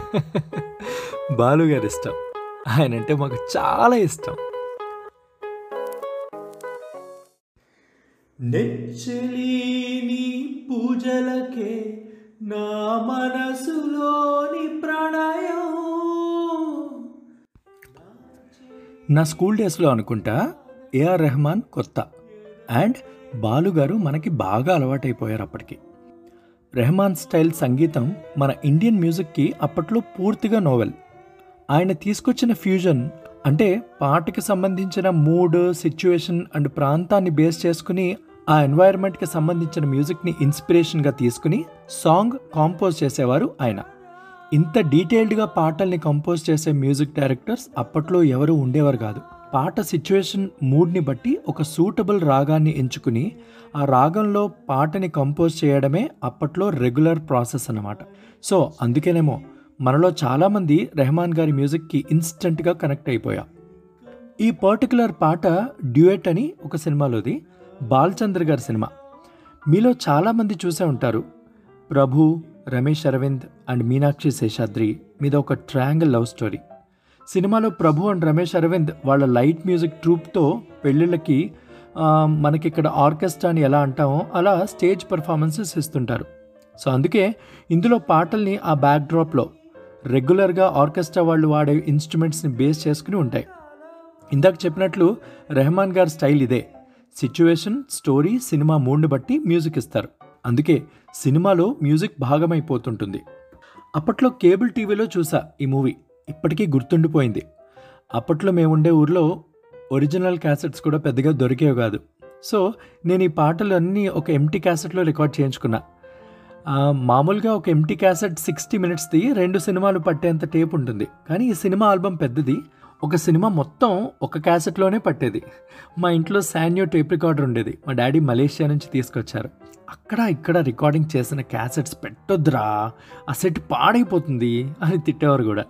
బాలు గారి ఇష్టం ఆయన అంటే మాకు చాలా ఇష్టం నెచ్చలేని పూజలకే నా మనసులోని ప్రణయం నా స్కూల్ డేస్లో అనుకుంటా ఏఆర్ రెహమాన్ కొత్త అండ్ బాలు గారు మనకి బాగా అలవాటైపోయారు అప్పటికి రెహమాన్ స్టైల్ సంగీతం మన ఇండియన్ మ్యూజిక్కి అప్పట్లో పూర్తిగా నోవెల్ ఆయన తీసుకొచ్చిన ఫ్యూజన్ అంటే పాటకి సంబంధించిన మూడ్ సిచ్యువేషన్ అండ్ ప్రాంతాన్ని బేస్ చేసుకుని ఆ ఎన్వైరన్మెంట్కి సంబంధించిన మ్యూజిక్ని ఇన్స్పిరేషన్గా తీసుకుని సాంగ్ కాంపోజ్ చేసేవారు ఆయన ఇంత డీటెయిల్డ్గా పాటల్ని కంపోజ్ చేసే మ్యూజిక్ డైరెక్టర్స్ అప్పట్లో ఎవరు ఉండేవారు కాదు పాట సిచ్యువేషన్ మూడ్ని బట్టి ఒక సూటబుల్ రాగాన్ని ఎంచుకుని ఆ రాగంలో పాటని కంపోజ్ చేయడమే అప్పట్లో రెగ్యులర్ ప్రాసెస్ అన్నమాట సో అందుకేనేమో మనలో చాలామంది రెహమాన్ గారి మ్యూజిక్కి ఇన్స్టెంట్గా కనెక్ట్ అయిపోయా ఈ పర్టికులర్ పాట డ్యూయట్ అని ఒక సినిమాలోది బాల్చంద్ర గారి సినిమా మీలో చాలామంది చూసే ఉంటారు ప్రభు రమేష్ అరవింద్ అండ్ మీనాక్షి శేషాద్రి మీద ఒక ట్రయాంగిల్ లవ్ స్టోరీ సినిమాలో ప్రభు అండ్ రమేష్ అరవింద్ వాళ్ళ లైట్ మ్యూజిక్ ట్రూప్తో పెళ్ళిళ్ళకి ఆ, మనకి ఇక్కడ ఆర్కెస్ట్రా అని ఎలా అంటామో అలా స్టేజ్ పర్ఫార్మెన్సెస్ ఇస్తుంటారు సో అందుకే ఇందులో పాటల్ని ఆ బ్యాక్ డ్రాప్లో రెగ్యులర్గా ఆర్కెస్ట్రా వాళ్ళు వాడే ఇన్స్ట్రుమెంట్స్ని బేస్ చేసుకుని ఉంటాయి ఇందాక చెప్పినట్లు రెహమాన్ గారి స్టైల్ ఇదే సిచ్యువేషన్ స్టోరీ సినిమా మూడ్ని బట్టి మ్యూజిక్ ఇస్తారు అందుకే సినిమాలో మ్యూజిక్ భాగమైపోతుంటుంది అప్పట్లో కేబుల్ టీవీలో చూసా ఈ మూవీ ఇప్పటికీ గుర్తుండిపోయింది అప్పట్లో మేముండే ఊర్లో ఒరిజినల్ క్యాసెట్స్ కూడా పెద్దగా దొరికేవి కాదు సో నేను ఈ పాటలు అన్నీ ఒక ఎంటీ క్యాసెట్లో రికార్డ్ చేయించుకున్నా ఆ, మామూలుగా ఒక ఎంటీ క్యాసెట్ సిక్స్టీ మినిట్స్ది రెండు సినిమాలు పట్టేంత టేప్ ఉంటుంది కానీ ఈ సినిమా ఆల్బమ్ పెద్దది ఒక సినిమా మొత్తం ఒక క్యాసెట్లోనే పట్టేది మా ఇంట్లో శాన్యో టేప్ రికార్డర్ ఉండేది మా డాడీ మలేషియా నుంచి తీసుకొచ్చారు అక్కడ ఇక్కడ రికార్డింగ్ చేసిన క్యాసెట్స్ పెట్టొద్దురా ఆ సెట్ పాడైపోతుంది అని తిట్టేవారు కూడా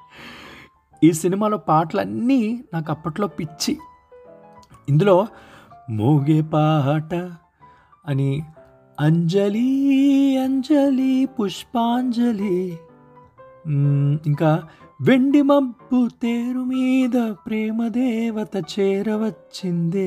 ఈ సినిమాలో పాటలన్నీ నాకు అప్పట్లో పిచ్చి ఇందులో మోగే పాట అని అంజలి అంజలి పుష్పాంజలి మ్మ్, ఇంకా వెండి మబ్బు తేరు మీద ప్రేమ దేవత చేరవచ్చిందే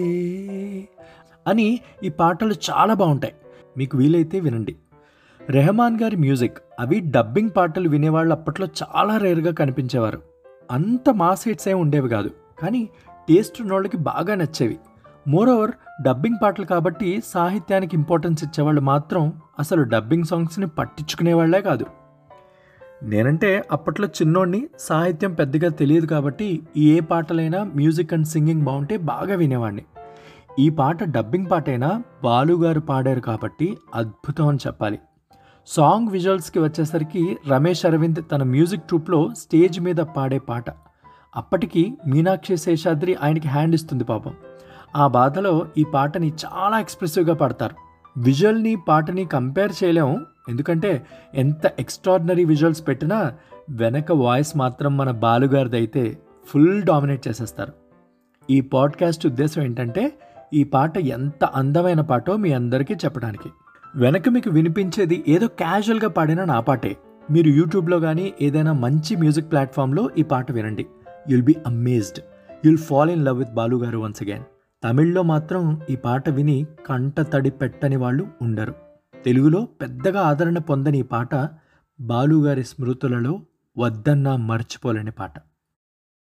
అని ఈ పాటలు చాలా బాగుంటాయి మీకు వీలైతే వినండి రెహమాన్ గారి మ్యూజిక్ అవి డబ్బింగ్ పాటలు వినేవాళ్ళు అప్పట్లో చాలా రేర్గా కనిపించేవారు అంత మాస్ హిట్స్ ఏమి ఉండేవి కాదు కానీ టేస్ట్ ఉన్నోళ్ళకి బాగా నచ్చేవి మోరోవర్ డబ్బింగ్ పాటలు కాబట్టి సాహిత్యానికి ఇంపార్టెన్స్ ఇచ్చేవాళ్ళు మాత్రం అసలు డబ్బింగ్ సాంగ్స్ని పట్టించుకునేవాళ్లే కాదు నేనంటే అప్పట్లో చిన్నోడిని సాహిత్యం పెద్దగా తెలియదు కాబట్టి ఏ పాటలైనా మ్యూజిక్ అండ్ సింగింగ్ బాగుంటే బాగా వినేవాడిని ఈ పాట డబ్బింగ్ పాటైనా బాలుగారు పాడారు కాబట్టి అద్భుతం అని చెప్పాలి సాంగ్ విజువల్స్కి వచ్చేసరికి రమేష్ అరవింద్ తన మ్యూజిక్ ట్రూప్లో స్టేజ్ మీద పాడే పాట అప్పటికి మీనాక్షి శేషాద్రి ఆయనకి హ్యాండ్ ఇస్తుంది పాపం ఆ బాధలో ఈ పాటని చాలా ఎక్స్ప్రెసివ్గా పాడతారు విజువల్ని పాటని కంపేర్ చేయలేము ఎందుకంటే ఎంత ఎక్స్ట్రాడినరీ విజువల్స్ పెట్టినా వెనక వాయిస్ మాత్రం మన బాలుగారిది అయితే ఫుల్ డామినేట్ చేసేస్తారు ఈ పాడ్కాస్ట్ ఉద్దేశం ఏంటంటే ఈ పాట ఎంత అందమైన పాటో మీ అందరికీ చెప్పడానికి వెనక మీకు వినిపించేది ఏదో క్యాజువల్గా పాడిన నా పాటే మీరు యూట్యూబ్లో కానీ ఏదైనా మంచి మ్యూజిక్ ప్లాట్ఫామ్లో ఈ పాట వినండి you'll be amazed you'll fall in love with Balu garu once again తమిళ్లో మాత్రం ఈ పాట విని కంట తడి పెట్టని వాళ్ళు ఉండరు తెలుగులో పెద్దగా ఆదరణ పొందని ఈ పాట బాలుగారి స్మృతులలో వద్దన్నా మర్చిపోలేని పాట